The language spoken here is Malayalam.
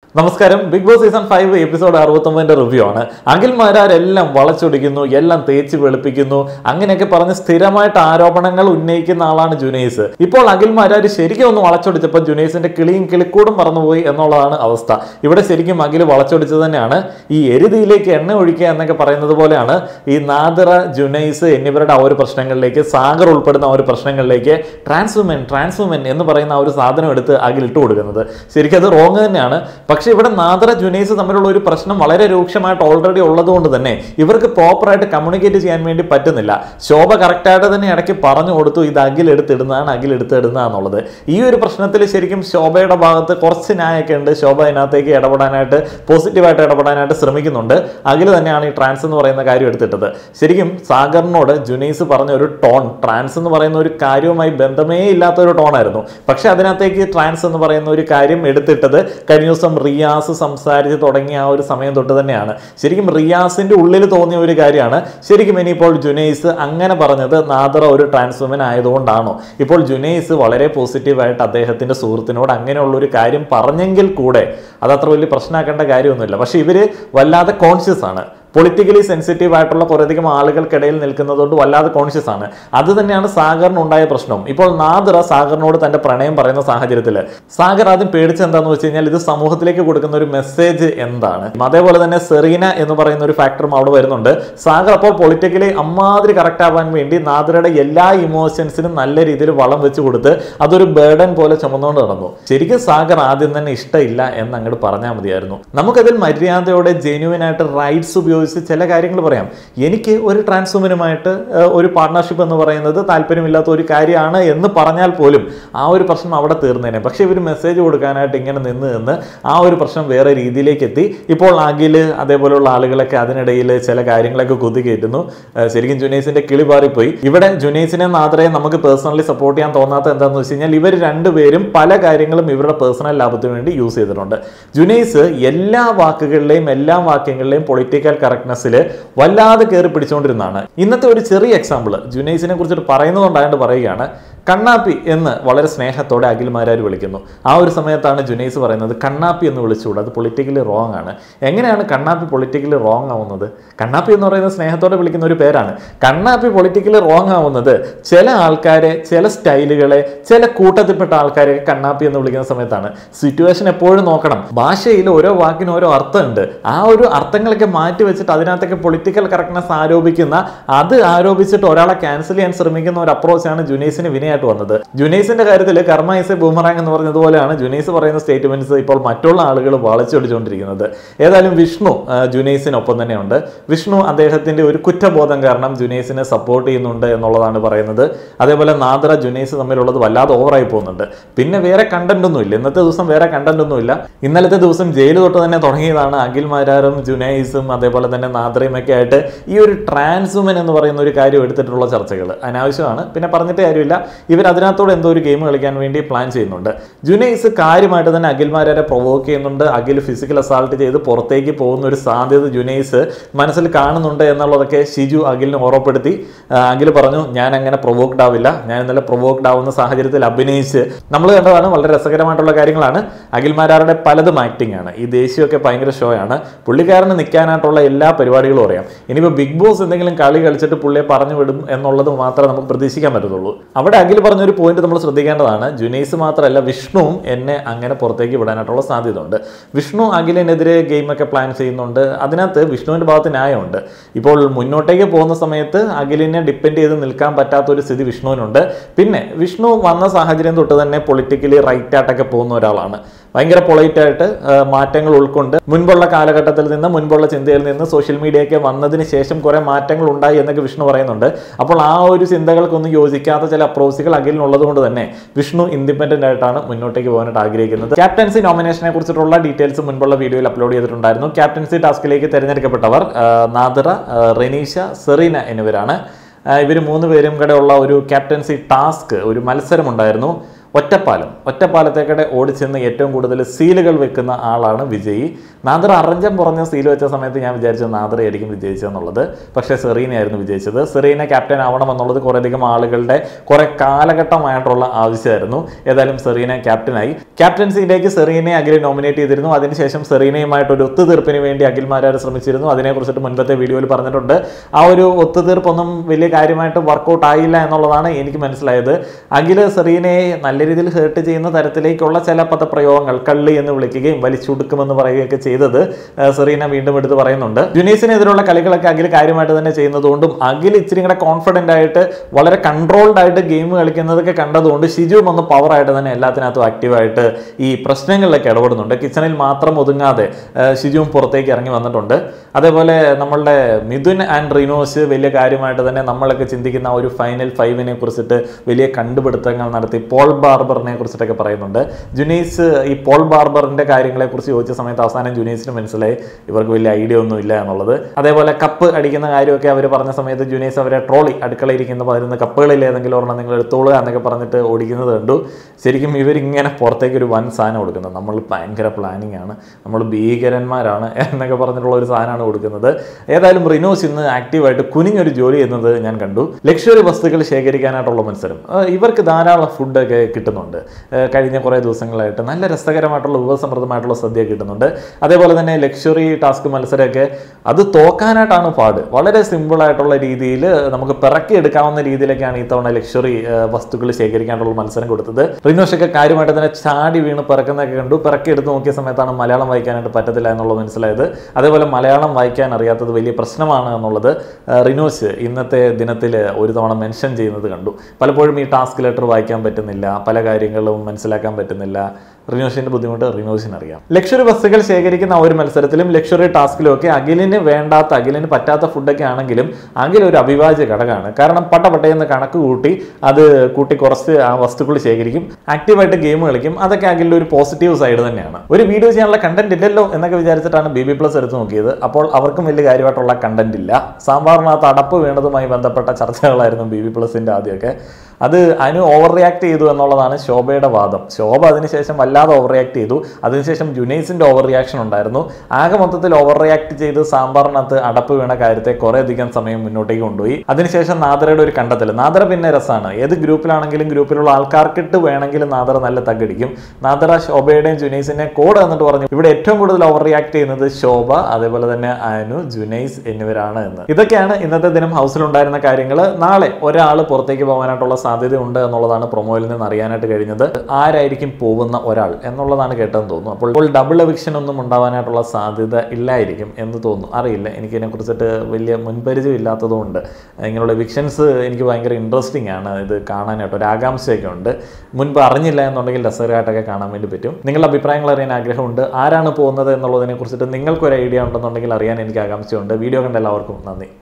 നമസ്കാരം big boss season five episode അറുപത്തൊമ്പതിന്റെ റിവ്യൂ ആണ് അഖിൽമാരാരെല്ലാം വളച്ചൊടിക്കുന്നു എല്ലാം തേച്ച് വെളുപ്പിക്കുന്നു അങ്ങനെയൊക്കെ പറഞ്ഞ് സ്ഥിരമായിട്ട് ആരോപണങ്ങൾ ഉന്നയിക്കുന്ന ആളാണ് ജുനൈസ് ഇപ്പോൾ അഖിൽമാരാർ ശരിക്കും ഒന്ന് വളച്ചൊടിച്ചപ്പോൾ ജുനൈസിന്റെ കിളിയും കിളിക്കൂടും പറന്നുപോയി എന്നുള്ളതാണ് അവസ്ഥ ഇവിടെ ശരിക്കും അഖിൽ വളച്ചൊടിച്ചത് തന്നെയാണ് ഈ എരുതിയിലേക്ക് എണ്ണ ഒഴിക്കുക എന്നൊക്കെ പറയുന്നത് പോലെയാണ് ഈ നാദിറ ജുനൈസ് എന്നിവരുടെ ആ ഒരു പ്രശ്നങ്ങളിലേക്ക് സാഗർ ഉൾപ്പെടുന്ന ആ ഒരു പ്രശ്നങ്ങളിലേക്ക് ട്രാൻസ്വുമൻ ട്രാൻസ്വുമൻ എന്ന് പറയുന്ന ആ ഒരു സാധനം എടുത്ത് അഖിൽ ഇട്ട് കൊടുക്കുന്നത് ശരിക്കും അത് റോങ് തന്നെയാണ് പക്ഷേ ഇവിടെ നാദറ ജുനൈസ് തമ്മിലുള്ള ഒരു പ്രശ്നം വളരെ രൂക്ഷമായിട്ട് ഓൾറെഡി ഉള്ളതുകൊണ്ട് തന്നെ ഇവർക്ക് പ്രോപ്പറായിട്ട് കമ്മ്യൂണിക്കേറ്റ് ചെയ്യാൻ വേണ്ടി പറ്റുന്നില്ല ശോഭ കറക്റ്റായിട്ട് തന്നെ ഇടയ്ക്ക് പറഞ്ഞു കൊടുത്തു ഇത് അഖിൽ എടുത്തിടുന്നതാണ് അഖിൽ എടുത്തിടുന്നതാണെന്നുള്ളത് ഈ ഒരു പ്രശ്നത്തിൽ ശരിക്കും ശോഭയുടെ ഭാഗത്ത് കുറച്ച് ന്യായമൊക്കെ ഉണ്ട് ശോഭ അതിനകത്തേക്ക് ഇടപെടാനായിട്ട് പോസിറ്റീവായിട്ട് ഇടപെടാനായിട്ട് ശ്രമിക്കുന്നുണ്ട് അഖിൽ തന്നെയാണ് ഈ ട്രാൻസ് എന്ന് പറയുന്ന കാര്യം എടുത്തിട്ടത് ശരിക്കും സാഗറിനോട് ജുനൈസ് പറഞ്ഞ ഒരു ടോൺ ട്രാൻസ് എന്ന് പറയുന്ന ഒരു കാര്യവുമായി ബന്ധമേ ഇല്ലാത്ത ഒരു ടോണായിരുന്നു പക്ഷെ അതിനകത്തേക്ക് ട്രാൻസ് എന്ന് പറയുന്ന ഒരു കാര്യം എടുത്തിട്ടത് കഴിഞ്ഞ ദിവസം റിയാസ് സംസാരിച്ച് തുടങ്ങിയ ആ ഒരു സമയം തൊട്ട് തന്നെയാണ് ശരിക്കും റിയാസിന്റെ ഉള്ളിൽ തോന്നിയ ഒരു കാര്യമാണ് ശരിക്കും ഇനിയിപ്പോൾ ജുനൈസ് അങ്ങനെ പറഞ്ഞത് നാദറ ഒരു ട്രാൻസ്വുമൻ ആയതുകൊണ്ടാണോ ഇപ്പോൾ ജുനൈസ് വളരെ പോസിറ്റീവായിട്ട് അദ്ദേഹത്തിന്റെ സുഹൃത്തിനോട് അങ്ങനെയുള്ള ഒരു കാര്യം പറഞ്ഞെങ്കിൽ കൂടെ അത് അത്ര വലിയ പ്രശ്നമാക്കേണ്ട കാര്യമൊന്നുമില്ല പക്ഷെ ഇവര് വല്ലാതെ കോൺഷ്യസ് ആണ് പൊളിറ്റിക്കലി സെൻസിറ്റീവ് ആയിട്ടുള്ള കുറേയധികം ആളുകൾക്കിടയിൽ നിൽക്കുന്നതുകൊണ്ട് വല്ലാതെ കോൺഷ്യസ് ആണ് അത് തന്നെയാണ് സാഗറിന് ഉണ്ടായ പ്രശ്നം ഇപ്പോൾ നാദിറ സാഗറിനോട് തന്റെ പ്രണയം പറയുന്ന സാഹചര്യത്തിൽ സാഗർ ആദ്യം പേടിച്ച് എന്താണെന്ന് വെച്ച് കഴിഞ്ഞാൽ ഇത് സമൂഹത്തിലേക്ക് കൊടുക്കുന്ന ഒരു മെസ്സേജ് എന്താണ് അതേപോലെ തന്നെ സെറീന എന്ന് പറയുന്ന ഒരു ഫാക്ടറും അവിടെ വരുന്നുണ്ട് സാഗർ അപ്പോൾ പൊളിറ്റിക്കലി അമ്മാതിരി കറക്റ്റ് ആവാൻ വേണ്ടി നാദിറയുടെ എല്ലാ ഇമോഷൻസിനും നല്ല രീതിയിൽ വളം വെച്ച് കൊടുത്ത് അതൊരു ബേർഡൻ പോലെ ചുമന്നുകൊണ്ട് നടന്നു ശരിക്കും സാഗർ ആദ്യം തന്നെ ഇഷ്ടമില്ല എന്ന് അങ്ങോട്ട് പറഞ്ഞാൽ മതിയായിരുന്നു നമുക്കതിൽ മര്യാദയോടെ ജെന്യുവൻ ആയിട്ട് റൈറ്റ്സ് ഉപയോഗിച്ച് ചില കാര്യങ്ങൾ പറയാം എനിക്ക് ഒരു ട്രാൻസ്വുമനുമായിട്ട് ഒരു പാർട്ട്ണർഷിപ്പ് എന്ന് പറയുന്നത് താല്പര്യമില്ലാത്ത ഒരു കാര്യമാണ് എന്ന് പറഞ്ഞാൽ പോലും ആ ഒരു പ്രശ്നം അവിടെ തീർന്നേനെ പക്ഷേ ഇവർ മെസ്സേജ് കൊടുക്കാനായിട്ട് ഇങ്ങനെ നിന്ന് നിന്ന് ആ ഒരു പ്രശ്നം വേറെ രീതിയിലേക്ക് എത്തി ഇപ്പോൾ അഖില് അതേപോലെയുള്ള ആളുകളൊക്കെ അതിനിടയിൽ ചില കാര്യങ്ങളൊക്കെ കുത്തി കയറ്റുന്നു ഏഹ് ശരിക്കും ജുനൈസിന്റെ കിളി പാറിപ്പോയി ഇവിടെ ജുനൈസിനെ നാദ്രയെ നമുക്ക് പേഴ്സണലി സപ്പോർട്ട് ചെയ്യാൻ തോന്നാത്ത എന്താണെന്ന് വെച്ച് കഴിഞ്ഞാൽ ഇവർ രണ്ടുപേരും പല കാര്യങ്ങളും ഇവരുടെ പേഴ്സണൽ ലാഭത്തിന് വേണ്ടി യൂസ് ചെയ്തിട്ടുണ്ട് ജുനൈസ് എല്ലാ വാക്കുകളിലെയും എല്ലാ വാക്യങ്ങളിലെയും പൊളിറ്റിക്കൽ കറക്റ്റ്നെസ്സിൽ വല്ലാതെ കയറി പിടിച്ചുകൊണ്ടിരുന്നതാണ് ഇന്നത്തെ ഒരു ചെറിയ എക്സാമ്പിൾ ജുനൈസിനെ കുറിച്ചിട്ട് പറയുന്നതുകൊണ്ടായിട്ട് പറയുകയാണ് കണ്ണാപ്പി എന്ന് വളരെ സ്നേഹത്തോടെ അഖിൽമാരാർ വിളിക്കുന്നു ആ ഒരു സമയത്താണ് ജുനൈസ് പറയുന്നത് കണ്ണാപ്പി എന്ന് വിളിച്ചുകൂടാ അത് പൊളിറ്റിക്കലി റോങ് ആണ് എങ്ങനെയാണ് കണ്ണാപ്പി പൊളിറ്റിക്കലി റോങ് ആവുന്നത് കണ്ണാപ്പി എന്ന് പറയുന്നത് സ്നേഹത്തോടെ വിളിക്കുന്ന ഒരു പേരാണ് കണ്ണാപ്പി പൊളിറ്റിക്കലി റോങ് ആവുന്നത് ചില ആൾക്കാരെ ചില സ്റ്റൈലുകളെ ചില കൂട്ടത്തിൽപ്പെട്ട ആൾക്കാരെ കണ്ണാപ്പി എന്ന് വിളിക്കുന്ന സമയത്താണ് സിറ്റുവേഷൻ എപ്പോഴും നോക്കണം ഭാഷയിൽ ഓരോ വാക്കിനും ഓരോ അർത്ഥമുണ്ട് ആ ഒരു അർത്ഥങ്ങളൊക്കെ മാറ്റി വെച്ചിട്ട് അതിനകത്തൊക്കെ പൊളിറ്റിക്കൽ കറക്റ്റ്നെസ് ആരോപിക്കുന്ന അത് ആരോപിച്ചിട്ട് ഒരാളെ ക്യാൻസൽ ചെയ്യാൻ ശ്രമിക്കുന്ന ഒരു അപ്രോച്ചാണ് ജുനൈസിന് വിനയായിട്ട് വന്നത് ജുനൈസിന്റെ കാര്യത്തിൽ കർമ്മ ഇസ് ബൂമറാങ് എന്ന് പറഞ്ഞതുപോലെയാണ് ജുനൈസ് പറയുന്ന സ്റ്റേറ്റ്മെന്റ്സ് ഇപ്പോൾ മറ്റുള്ള ആളുകൾ വളച്ചൊടിച്ചുകൊണ്ടിരിക്കുന്നത് ഏതായാലും വിഷ്ണു ആ, ജുനൈസിനൊപ്പം തന്നെയുണ്ട് വിഷ്ണു അദ്ദേഹത്തിന്റെ ഒരു കുറ്റബോധം കാരണം ജുനൈസിനെ സപ്പോർട്ട് ചെയ്യുന്നുണ്ട് എന്നുള്ളതാണ് പറയുന്നത് അതേപോലെ നാദ്ര ജുനൈസ് തമ്മിലുള്ളത് വല്ലാതെ ഓവറായി പോകുന്നുണ്ട് പിന്നെ വേറെ കണ്ടന്റ് ഒന്നുമില്ല ഇന്നത്തെ ദിവസം വേറെ കണ്ടന്റ് ഒന്നുമില്ല ഇന്നലത്തെ ദിവസം ജയിൽ തൊട്ട് തന്നെ തുടങ്ങിയതാണ് അഖിൽ മാരാറും ജുനൈസും അതേപോലെ തന്നെ നാദ്രയും ഒക്കെ ആയിട്ട് ഈ ഒരു ട്രാൻസ്വുമൻ എന്ന് പറയുന്ന ഒരു കാര്യം എടുത്തിട്ടുള്ള ചർച്ചകൾ അനാവശ്യമാണ് പിന്നെ പറഞ്ഞിട്ട് കാര്യമില്ല ഇവർ അതിനകത്തോടെ എന്തോ ഒരു ഗെയിം കളിക്കാൻ വേണ്ടി പ്ലാൻ ചെയ്യുന്നുണ്ട് ജുനൈസ് കാര്യമായിട്ട് തന്നെ അഖിൽമാരെ പ്രൊവോക്ക് ചെയ്യുന്നുണ്ട് അഖിൽ ഫിസിക്കൽ അസാൾട്ട് ചെയ്ത് പുറത്തേക്ക് പോകുന്ന ഒരു സാധ്യത ജുനൈസ് മനസ്സിൽ കാണുന്നുണ്ട് എന്നുള്ളതൊക്കെ ഷിജു അഖിലിനെ ഓർമ്മപ്പെടുത്തി ആ, അഖിൽ പറഞ്ഞു ഞാൻ അങ്ങനെ പ്രൊവോക്ഡ് ആവില്ല ഞാൻ ഇന്നലെ പ്രൊവോക്ഡ് ആവുന്ന സാഹചര്യത്തിൽ അഭിനയിച്ച് നമ്മൾ കണ്ടതാണ് വളരെ രസകരമായിട്ടുള്ള കാര്യങ്ങളാണ് അഖിൽമാരാരുടെ പലതും ആക്ടിംഗ് ആണ് ഈ ദേശീയമൊക്കെ ഭയങ്കര ഷോ ആണ് പുള്ളിക്കാരന് നിൽക്കാനായിട്ടുള്ള എല്ലാ പരിപാടികളും അറിയാം ഇനിയിപ്പോൾ ബിഗ് ബോസ് എന്തെങ്കിലും കളി കളിച്ചിട്ട് പുള്ളിയെ പറഞ്ഞു വിടും എന്നുള്ളത് മാത്രമേ നമുക്ക് പ്രതീക്ഷിക്കാൻ പറ്റത്തുള്ളൂ അവിടെ അഖിൽ പറഞ്ഞൊരു പോയിന്റ് നമ്മൾ ശ്രദ്ധിക്കേണ്ടതാണ് ജുനൈസ് മാത്രമല്ല വിഷ്ണുവും എന്നെ അങ്ങനെ പുറത്തേക്ക് വിടാനായിട്ടുള്ള സാധ്യത ഉണ്ട് വിഷ്ണു അഖിലിനെതിരെ ഗെയിമൊക്കെ പ്ലാൻ ചെയ്യുന്നുണ്ട് അതിനകത്ത് വിഷ്ണുവിന്റെ ഭാഗത്ത് ന്യായമുണ്ട് ഇപ്പോൾ മുന്നോട്ടേക്ക് പോകുന്ന സമയത്ത് അഖിലിനെ ഡിപ്പെൻഡ് ചെയ്ത് നിൽക്കാൻ പറ്റാത്ത ഒരു സ്ഥിതി വിഷ്ണുവിനുണ്ട് പിന്നെ വിഷ്ണു വന്ന സാഹചര്യം തൊട്ട് തന്നെ പൊളിറ്റിക്കലി റൈറ്റ് ആയിട്ടൊക്കെ പോകുന്ന ഒരാളാണ് ഭയങ്കര പൊളൈറ്റ് ആയിട്ട് ആ, മാറ്റങ്ങൾ ഉൾക്കൊണ്ട് മുൻപുള്ള കാലഘട്ടത്തിൽ നിന്ന് മുൻപുള്ള ചിന്തയിൽ നിന്ന് സോഷ്യൽ മീഡിയയൊക്കെ വന്നതിന് ശേഷം കുറെ മാറ്റങ്ങൾ ഉണ്ടായി എന്നൊക്കെ വിഷ്ണു പറയുന്നുണ്ട് അപ്പോൾ ആ ഒരു ചിന്തകൾക്കൊന്നും യോജിക്കാത്ത ചില അപ്രോച്ചുകൾ അഖിലിനുള്ളത് കൊണ്ട് തന്നെ വിഷ്ണു ഇൻഡിപെൻഡന്റ് ആയിട്ടാണ് മുന്നോട്ടേക്ക് പോകാനായിട്ട് ആഗ്രഹിക്കുന്നത് ക്യാപ്റ്റൻസി നോമിനേഷനെ കുറിച്ചിട്ടുള്ള ഡീറ്റെയിൽസ് മുൻപുള്ള വീഡിയോയിൽ അപ്ലോഡ് ചെയ്തിട്ടുണ്ടായിരുന്നു ക്യാപ്റ്റൻസി ടാസ്കിലേക്ക് തിരഞ്ഞെടുക്കപ്പെട്ടവർ ആ, നാദിറ ആ, റെനീഷ സെറീന എന്നിവരാണ് ഇവർ മൂന്ന് പേരും കൂടെ ഉള്ള ഒരു ക്യാപ്റ്റൻസി ടാസ്ക് ഒരു മത്സരം ഉണ്ടായിരുന്നു ഒറ്റപ്പാലം ഒറ്റപ്പാലത്തേക്കടെ ഓടിച്ചെന്ന് ഏറ്റവും കൂടുതൽ സീലുകൾ വെക്കുന്ന ആളാണ് വിജയി നാദർ അറഞ്ചം പുറഞ്ഞ സീൽ വെച്ച സമയത്ത് ഞാൻ വിചാരിച്ചു നാദറയായിരിക്കും വിജയിച്ചതെന്നുള്ളത് പക്ഷേ സെറീനയായിരുന്നു വിജയിച്ചത് സെറീന ക്യാപ്റ്റൻ ആവണമെന്നുള്ളത് കുറേയധികം ആളുകളുടെ കുറെ കാലഘട്ടമായിട്ടുള്ള ആവശ്യമായിരുന്നു ഏതായാലും സെറീന ക്യാപ്റ്റനായി ക്യാപ്റ്റൻസിയിലേക്ക് സെറീനെ അഖിൽ നോമിനേറ്റ് ചെയ്തിരുന്നു അതിനുശേഷം സെറീനയുമായിട്ട് ഒരു ഒത്തുതീർപ്പിന് വേണ്ടി അഖിൽമാരാർ ശ്രമിച്ചിരുന്നു അതിനെക്കുറിച്ചിട്ട് മുൻപത്തെ വീഡിയോയിൽ പറഞ്ഞിട്ടുണ്ട് ആ ഒരു ഒത്തുതീർപ്പൊന്നും വലിയ കാര്യമായിട്ട് വർക്കൗട്ട് ആയില്ല എന്നുള്ളതാണ് എനിക്ക് മനസ്സിലായത് അഖിൽ സെറീനയെ നല്ല രീതിയിൽ ഹേർട്ട് ചെയ്യുന്ന തരത്തിലേക്കുള്ള ചില പദപ്രയോഗങ്ങൾ കള്ളി എന്ന് വിളിക്കുകയും വലിച്ചുടുക്കുമെന്ന് പറയുകയൊക്കെ ചെയ്തത് ആ, സെറീന വീണ്ടും എടുത്ത് പറയുന്നുണ്ട് ജുനീസിനെതിരെയുള്ള കളികളൊക്കെ അഖിൽ കാര്യമായിട്ട് തന്നെ ചെയ്യുന്നതുകൊണ്ടും അഖിൽ ഇച്ചിരി കൂടെ കോൺഫിഡന്റ് ആയിട്ട് വളരെ കൺട്രോൾഡ് ആയിട്ട് ഗെയിം കളിക്കുന്നതൊക്കെ കണ്ടതുകൊണ്ട് ഷിജുവും ഒന്ന് പവർ ആയിട്ട് തന്നെ എല്ലാത്തിനകത്തും ആക്റ്റീവായിട്ട് ഈ പ്രശ്നങ്ങളിലൊക്കെ ഇടപെടുന്നുണ്ട് കിച്ചണിൽ മാത്രം ഒതുങ്ങാതെ ആ, ഷിജുവും പുറത്തേക്ക് ഇറങ്ങി വന്നിട്ടുണ്ട് അതേപോലെ നമ്മളുടെ മിഥുൻ ആൻഡ് റിനോസ് വലിയ കാര്യമായിട്ട് തന്നെ നമ്മളൊക്കെ ചിന്തിക്കുന്ന ആ ഒരു ഫൈനൽ ഫൈവിനെ കുറിച്ചിട്ട് വലിയ കണ്ടുപിടുത്തങ്ങൾ നടത്തി പോൾ ബാർബറിനെ കുറിച്ചിട്ടൊക്കെ പറയുന്നുണ്ട് ജുനീസ് ഈ പോൾ ബാർബറിന്റെ കാര്യങ്ങളെ കുറിച്ച് ചോദിച്ച സമയത്ത് അവസാനം ജുനീസിന് മനസ്സിലായി ഇവർക്ക് വലിയ ഐഡിയ ഒന്നും ഇല്ല എന്നുള്ളത് അതേപോലെ കപ്പ് അടിക്കുന്ന കാര്യമൊക്കെ അവർ പറഞ്ഞ സമയത്ത് ജുനീസ് അവരെ ട്രോളി അടുക്കളയിരിക്കുന്ന പതിരുന്ന കപ്പുകളിൽ ഏതെങ്കിലും ഒരെണ്ണം നിങ്ങൾ എടുത്തോളുക എന്നൊക്കെ പറഞ്ഞിട്ട് ഓടിക്കുന്നത് കണ്ടു ശരിക്കും ഇവരിങ്ങനെ പുറത്തേക്ക് ഒരു വൻ സാധനം കൊടുക്കുന്നത് നമ്മൾ ഭയങ്കര പ്ലാനിങ് ആണ് നമ്മൾ ഭീകരന്മാരാണ് എന്നൊക്കെ പറഞ്ഞിട്ടുള്ള ഒരു സാധനമാണ് കൊടുക്കുന്നത് ഏതായാലും റിനോസ് ഇന്ന് ആക്റ്റീവായിട്ട് കുനിഞ്ഞൊരു ജോലി ചെയ്യുന്നത് ഞാൻ കണ്ടു ലക്ഷറി വസ്തുക്കൾ ശേഖരിക്കാനായിട്ടുള്ള മത്സരം ആ, ഇവർക്ക് ധാരാളം ഫുഡൊക്കെ കിട്ടുന്നുണ്ട് ആ, കഴിഞ്ഞ കുറേ ദിവസങ്ങളായിട്ട് നല്ല രസകരമായിട്ടുള്ള വിഭവസമൃദ്ധമായിട്ടുള്ള സദ്യ കിട്ടുന്നുണ്ട് അതേപോലെ തന്നെ ലക്ഷറി ടാസ്ക് മത്സരമൊക്കെ അത് തോക്കാനായിട്ടാണ് പാട് വളരെ സിമ്പിൾ ആയിട്ടുള്ള രീതിയിൽ നമുക്ക് പിറക്കി എടുക്കാവുന്ന രീതിയിലൊക്കെയാണ് ഇത്തവണ ലക്ഷറി വസ്തുക്കൾ ശേഖരിക്കാനുള്ള മത്സരം കൊടുത്തത് റിനോഷൊക്കെ കാര്യമായിട്ട് തന്നെ ചാടി വീണ് പിറക്കുന്നതൊക്കെ കണ്ടു പിറക്കി എടുത്ത് നോക്കിയ സമയത്താണ് മലയാളം വായിക്കാനായിട്ട് പറ്റത്തില്ല എന്നുള്ളത് മനസ്സിലായത് അതേപോലെ മലയാളം വായിക്കാൻ അറിയാത്തത് വലിയ പ്രശ്നമാണ് എന്നുള്ളത് ആ, റിനോസ് ഇന്നത്തെ ദിനത്തിൽ ഒരു തവണ മെൻഷൻ ചെയ്യുന്നത് കണ്ടു പലപ്പോഴും ഈ ടാസ്ക് ലെറ്റർ വായിക്കാൻ പറ്റുന്നില്ല പല കാര്യങ്ങളും മനസ്സിലാക്കാൻ പറ്റുന്നില്ല റിനോസിന്റെ ബുദ്ധിമുട്ട് റിനോസിന് അറിയാം ലക്ഷറി ബസ്സുകൾ ശേഖരിക്കുന്ന ആ ഒരു മത്സരത്തിലും ലക്ഷറി ടാസ്കിലും ഒക്കെ അഖിലിന് വേണ്ടാത്ത അഖിലിന് പറ്റാത്ത ഫുഡൊക്കെ ആണെങ്കിലും അഖിൽ ഒരു അവിഭാജ്യ ഘടകമാണ് കാരണം പട്ട പട്ടയെന്ന് കണക്ക് കൂട്ടി അത് കൂട്ടി കുറച്ച് ആ വസ്തുക്കൾ ശേഖരിക്കും ആക്റ്റീവായിട്ട് ഗെയിം കളിക്കും അതൊക്കെ അഖിലിന്റെ ഒരു പോസിറ്റീവ് സൈഡ് തന്നെയാണ് ഒരു വീഡിയോ ചെയ്യാനുള്ള കണ്ടന്റ് ഇല്ലല്ലോ എന്നൊക്കെ വിചാരിച്ചിട്ടാണ് ബി ബി പ്ലസ് എടുത്ത് നോക്കിയത് അപ്പോൾ അവർക്കും വലിയ കാര്യമായിട്ടുള്ള കണ്ടന്റ് ഇല്ല സാമ്പാറിനകത്ത് അടപ്പ് വീണതുമായി ബന്ധപ്പെട്ട ചർച്ചകളായിരുന്നു ബി ബി പ്ലസിന്റെ ആദ്യമൊക്കെ അത് അനു ഓവർ റിയാക്ട് ചെയ്തു എന്നുള്ളതാണ് ശോഭയുടെ വാദം ശോഭ അതിനുശേഷം വല്ലാതെ ഓവർ റിയാക്ട് ചെയ്തു അതിനുശേഷം ജുനൈസിന്റെ ഓവർ റിയാക്ഷൻ ഉണ്ടായിരുന്നു ആകെ മൊത്തത്തിൽ ഓവർ റിയാക്ട് ചെയ്ത് സാമ്പാറിനകത്ത് അടപ്പ് വീണ കാര്യത്തെ കുറെ അധികം സമയം മുന്നോട്ടേക്ക് കൊണ്ടുപോയി അതിനുശേഷം നാദറയുടെ ഒരു കണ്ടെത്തൽ നാദറ പിന്നെ രസമാണ് ഏത് ഗ്രൂപ്പിലാണെങ്കിലും ഗ്രൂപ്പിലുള്ള ആൾക്കാർക്കിട്ട് വേണമെങ്കിലും നാദറ നല്ല തകടിക്കും നാദറ ശോഭയുടെയും ജുനൈസിനെ കോഡ് എന്നിട്ട് പറഞ്ഞു ഇവിടെ ഏറ്റവും കൂടുതൽ ഓവർ റിയാക്ട് ചെയ്യുന്നത് ശോഭ അതേപോലെ തന്നെ അനു ജുനൈസ് എന്നിവരാണ് എന്ന് ഇതൊക്കെയാണ് ഇന്നത്തെ ദിനം ഹൗസിലുണ്ടായിരുന്ന കാര്യങ്ങൾ നാളെ ഒരാൾ പുറത്തേക്ക് പോകാനായിട്ടുള്ള സാധ്യതയുണ്ട് എന്നുള്ളതാണ് പ്രൊമോയിൽ നിന്ന് അറിയാനായിട്ട് കഴിഞ്ഞത് ആരായിരിക്കും പോകുന്ന ഒരാൾ എന്നുള്ളതാണ് കേട്ടതെന്ന് തോന്നുന്നു അപ്പോൾ ഇപ്പോൾ ഡബിൾ എവിക്ഷൻ ഒന്നും ഉണ്ടാവാനായിട്ടുള്ള സാധ്യത ഇല്ലായിരിക്കും എന്ന് തോന്നുന്നു അറിയില്ല എനിക്ക് ഇതിനെക്കുറിച്ചിട്ട് വലിയ മുൻപരിചയം ഇല്ലാത്തതുകൊണ്ട് ഇങ്ങനെയുള്ള എവിക്ഷൻസ് എനിക്ക് ഭയങ്കര ഇൻട്രസ്റ്റിംഗ് ആണ് ഇത് കാണാനായിട്ട് ഒരു ആകാംക്ഷയൊക്കെ ഉണ്ട് മുൻപ് അറിഞ്ഞില്ല എന്നുണ്ടെങ്കിൽ രസകരമായിട്ടൊക്കെ കാണാൻ വേണ്ടി പറ്റും നിങ്ങളുടെ അഭിപ്രായങ്ങൾ അറിയാൻ ആഗ്രഹമുണ്ട് ആരാണ് പോകുന്നത് എന്നുള്ളതിനെ കുറിച്ചിട്ട് നിങ്ങൾക്കൊരു ഐഡിയ ഉണ്ടെന്നുണ്ടെങ്കിൽ അറിയാൻ എനിക്ക് ആകാംക്ഷയുണ്ട് വീഡിയോ കണ്ട എല്ലാവർക്കും നന്ദി